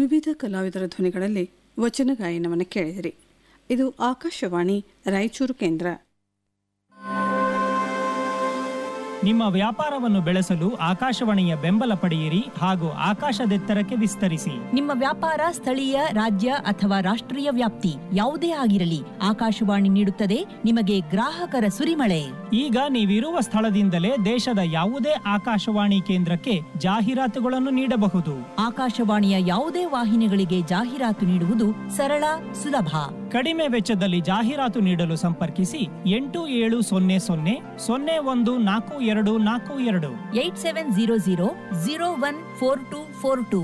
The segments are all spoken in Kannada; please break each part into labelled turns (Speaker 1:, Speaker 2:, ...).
Speaker 1: ವಿವಿಧ ಕಲಾವಿದರ ಧ್ವನಿಗಳಲ್ಲಿ ವಚನ ಗಾಯನವನ್ನು ಕೇಳಿದಿರಿ ಇದು ಆಕಾಶವಾಣಿ ರಾಯಚೂರು ಕೇಂದ್ರ
Speaker 2: ನಿಮ್ಮ ವ್ಯಾಪಾರವನ್ನು ಬೆಳೆಸಲು ಆಕಾಶವಾಣಿಯ ಬೆಂಬಲ ಪಡೆಯಿರಿ ಹಾಗೂ ಆಕಾಶದೆತ್ತರಕ್ಕೆ ವಿಸ್ತರಿಸಿ
Speaker 3: ನಿಮ್ಮ ವ್ಯಾಪಾರ ಸ್ಥಳೀಯ ರಾಜ್ಯ ಅಥವಾ ರಾಷ್ಟ್ರೀಯ ವ್ಯಾಪ್ತಿ ಯಾವುದೇ ಆಗಿರಲಿ ಆಕಾಶವಾಣಿ ನೀಡುತ್ತದೆ ನಿಮಗೆ ಗ್ರಾಹಕರ ಸುರಿಮಳೆ
Speaker 2: ಈಗ ನೀವಿರುವ ಸ್ಥಳದಿಂದಲೇ ದೇಶದ ಯಾವುದೇ ಆಕಾಶವಾಣಿ ಕೇಂದ್ರಕ್ಕೆ ಜಾಹೀರಾತುಗಳನ್ನು ನೀಡಬಹುದು
Speaker 3: ಆಕಾಶವಾಣಿಯ ಯಾವುದೇ ವಾಹಿನಿಗಳಿಗೆ ಜಾಹೀರಾತು ನೀಡುವುದು ಸರಳ ಸುಲಭ
Speaker 2: ಕಡಿಮೆ ವೆಚ್ಚದಲ್ಲಿ ಜಾಹೀರಾತು ನೀಡಲು ಸಂಪರ್ಕಿಸಿ ಎಂಟು ಏಳು ಸೊನ್ನೆ ಸೊನ್ನೆ ಸೊನ್ನೆ ಒಂದು ನಾಲ್ಕು ಎರಡು ನಾಲ್ಕು ಎರಡು
Speaker 3: eight seven zero zero zero one four two four two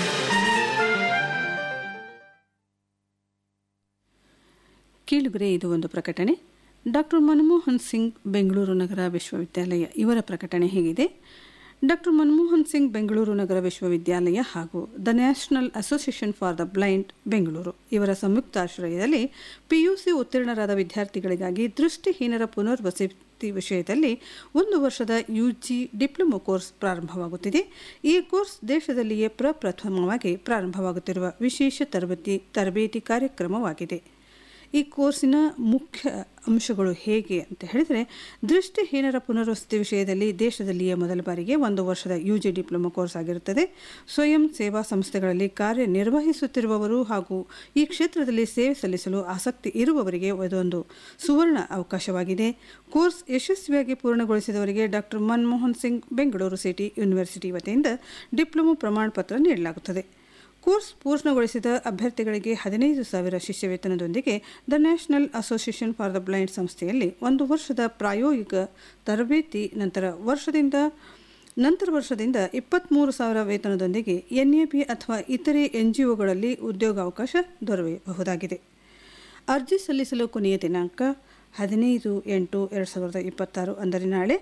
Speaker 1: ಕೀಳುಗರೆ ಇದು ಒಂದು ಪ್ರಕಟಣೆ ಡಾಕ್ಟರ್ ಮನಮೋಹನ್ ಸಿಂಗ್ ಬೆಂಗಳೂರು ನಗರ ವಿಶ್ವವಿದ್ಯಾಲಯ ಇವರ ಪ್ರಕಟಣೆ ಹೇಗಿದೆ ಡಾಕ್ಟರ್ ಮನಮೋಹನ್ ಸಿಂಗ್ ಬೆಂಗಳೂರು ನಗರ ವಿಶ್ವವಿದ್ಯಾಲಯ ಹಾಗೂ the national association for the blind Bengaluru ಇವರ ಸಂಯುಕ್ತಾಶ್ರಯದಲ್ಲಿ ಪಿಯುಸಿ ಉತ್ತೀರ್ಣರಾದ ವಿದ್ಯಾರ್ಥಿಗಳಿಗಾಗಿ ದೃಷ್ಟಿಹೀನರ ಪುನರ್ವಸತಿ ವಿಷಯದಲ್ಲಿ ಒಂದು ವರ್ಷದ ಯುಜಿ ಡಿಪ್ಲೊಮೊ ಕೋರ್ಸ್ ಪ್ರಾರಂಭವಾಗುತ್ತಿದೆ ಈ ಕೋರ್ಸ್ ದೇಶದಲ್ಲಿಯೇ ಪ್ರಪ್ರಥಮವಾಗಿ ಪ್ರಾರಂಭವಾಗುತ್ತಿರುವ ವಿಶೇಷ ತರಬೇತಿ ತರಬೇತಿ ಕಾರ್ಯಕ್ರಮವಾಗಿದೆ ಈ ಕೋರ್ಸಿನ ಮುಖ್ಯ ಅಂಶಗಳು ಹೇಗೆ ಅಂತ ಹೇಳಿದರೆ ದೃಷ್ಟಿಹೀನರ ಪುನರ್ವಸತಿ ವಿಷಯದಲ್ಲಿ ದೇಶದಲ್ಲಿಯೇ ಮೊದಲ ಬಾರಿಗೆ ಒಂದು ವರ್ಷದ ಯು ಜಿ ಡಿಪ್ಲೊಮಾ ಕೋರ್ಸ್ ಆಗಿರುತ್ತದೆ ಸ್ವಯಂ ಸೇವಾ ಸಂಸ್ಥೆಗಳಲ್ಲಿ ಕಾರ್ಯನಿರ್ವಹಿಸುತ್ತಿರುವವರು ಹಾಗೂ ಈ ಕ್ಷೇತ್ರದಲ್ಲಿ ಸೇವೆ ಸಲ್ಲಿಸಲು ಆಸಕ್ತಿ ಇರುವವರಿಗೆ ಇದೊಂದು ಸುವರ್ಣ ಅವಕಾಶವಾಗಿದೆ ಕೋರ್ಸ್ ಯಶಸ್ವಿಯಾಗಿ ಪೂರ್ಣಗೊಳಿಸಿದವರಿಗೆ doctor Manmohan Singh Bengaluru city university ವತಿಯಿಂದ ಡಿಪ್ಲೊಮೊ ಪ್ರಮಾಣ ಪತ್ರ ನೀಡಲಾಗುತ್ತದೆ ಕೋರ್ಸ್ ಪೂರ್ಣಗೊಳಿಸಿದ ಅಭ್ಯರ್ಥಿಗಳಿಗೆ ಹದಿನೈದು ಸಾವಿರ ಶಿಷ್ಯವೇತನದೊಂದಿಗೆ the national association for the blind ಸಂಸ್ಥೆಯಲ್ಲಿ ಒಂದು ವರ್ಷದ ಪ್ರಾಯೋಗಿಕ ತರಬೇತಿ ನಂತರ ವರ್ಷದಿಂದ ನಂತರ ವರ್ಷದಿಂದ ಇಪ್ಪತ್ತ್ಮೂರು ಸಾವಿರ ವೇತನದೊಂದಿಗೆ ಎನ್ ಎ ಪಿ ಅಥವಾ ಇತರೆ ಎನ್ ಜಿ ಒಗಳಲ್ಲಿ ಉದ್ಯೋಗಾವಕಾಶ ದೊರೆಯಬಹುದಾಗಿದೆ ಅರ್ಜಿ ಸಲ್ಲಿಸಲು ಕೊನೆಯ ದಿನಾಂಕ ಹದಿನೈದು ಎಂಟು ಎರಡು ಸಾವಿರದ ಇಪ್ಪತ್ತಾರು ಅಂದರೆ ನಾಳೆ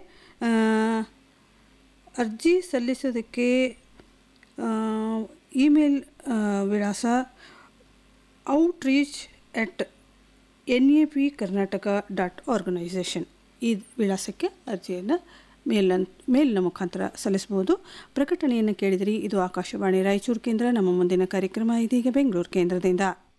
Speaker 1: ಅರ್ಜಿ ಸಲ್ಲಿಸೋದಕ್ಕೆ ಇಮೇಲ್ ವಿಳಾಸ outreach at N A P Karnataka dot organisation ಈ ವಿಳಾಸಕ್ಕೆ ಅರ್ಜಿಯನ್ನು ಮೇಲ್ನ ಮೇಲಿನ ಮುಖಾಂತರ ಸಲ್ಲಿಸಬಹುದು ಪ್ರಕಟಣೆಯನ್ನು ಕೇಳಿದಿರಿ ಇದು ಆಕಾಶವಾಣಿ ರಾಯಚೂರು ಕೇಂದ್ರ ನಮ್ಮ ಮುಂದಿನ ಕಾರ್ಯಕ್ರಮ ಇದೀಗ ಬೆಂಗಳೂರು ಕೇಂದ್ರದಿಂದ